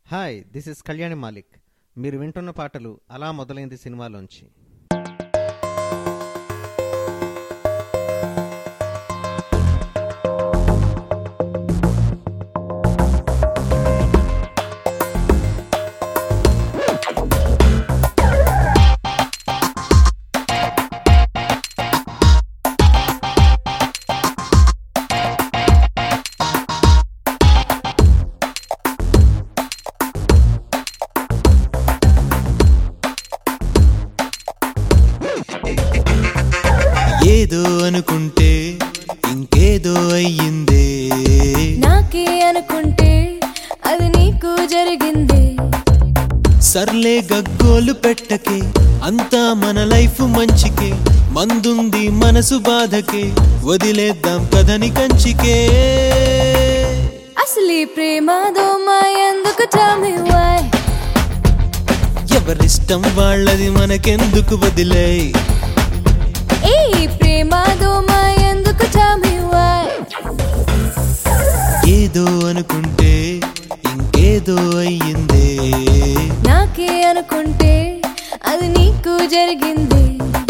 hi this is Kalyani Malik మీరు వింటున్న పాటలు అలా మొదలైంది సినిమాలోంచి ఏదో అనుకుంటే ఇంకేదో అయ్యిందే నాకే అనుకుంటే అది నీకు జరిగింది సర్లే గగ్గోలు పెట్టకే అంతా మన లైఫ్ మంచికే మందుంది మనసు బాధకే వదిలేద్దాం కథని కంచికే అసలు ఈ ప్రేమ దోమ ఎందుకు tell me why ఎవరిష్టం వాళ్ళది మనకెందుకు వదిలే ఈ ప్రేమ దోమ ఎందుకు tell me why ఏదో అనుకుంటే ఇంకేదో అయ్యిందే నాకే అనుకుంటే అది నీకు జరిగింది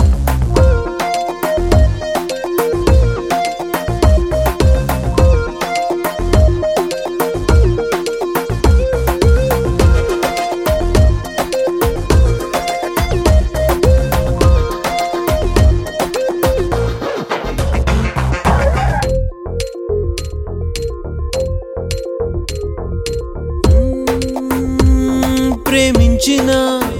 మ్మ్, ప్రేమించిన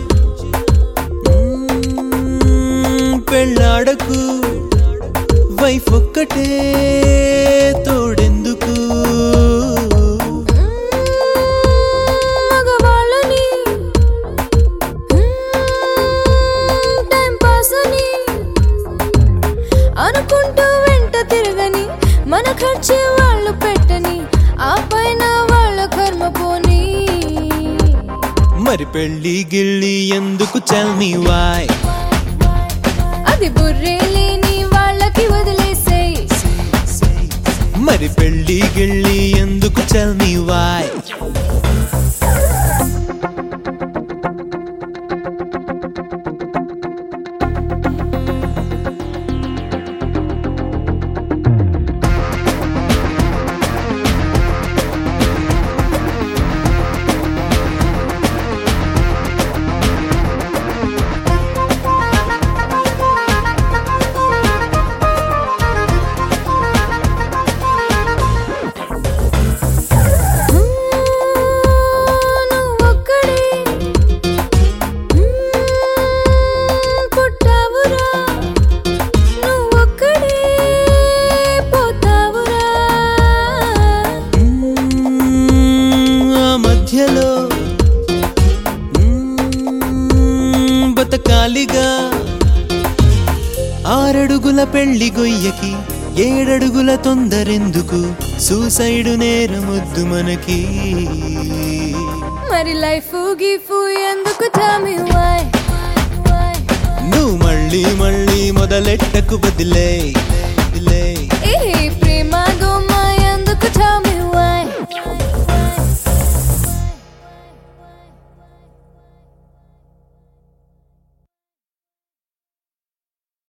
మ్మ్, పెళ్ళాడకు వైఫ్ ఒక్కటే తోడెందుకు మగవాళ్ళని టైం పాస్ అని అనుకుంటూ వెంట తిరగని మన ఖర్చే వాళ్ళు పెట్టని ఆ పైన వాళ్ళ కర్మ పోని మరి పెళ్ళి గిళ్ళి ఎందుకు చల్ మీ వాయ్ అది బుర్రే లేని వాళ్ళకి వదిలేసేయ్ మరి పెళ్ళి గిళ్ళి ఎందుకు చల్ మీ వాయ్ నువ్వొక్కడే పుట్టావురా నువ్వొక్కడే పోతావురా మ్మ్, ఆ మధ్యలో మ్మ్, బతకాలిగా ఆరడుగుల పెళ్లి గొయ్యకి ఏడడుగుల తొందరెందుకు సూసైడు నేరమొద్దు మనకి మరి లైఫ్ గిఫ్ ఎందుకు tell me why నువ్వు మళ్ళీ మళ్ళీ మొదలెట్టకు వదిలే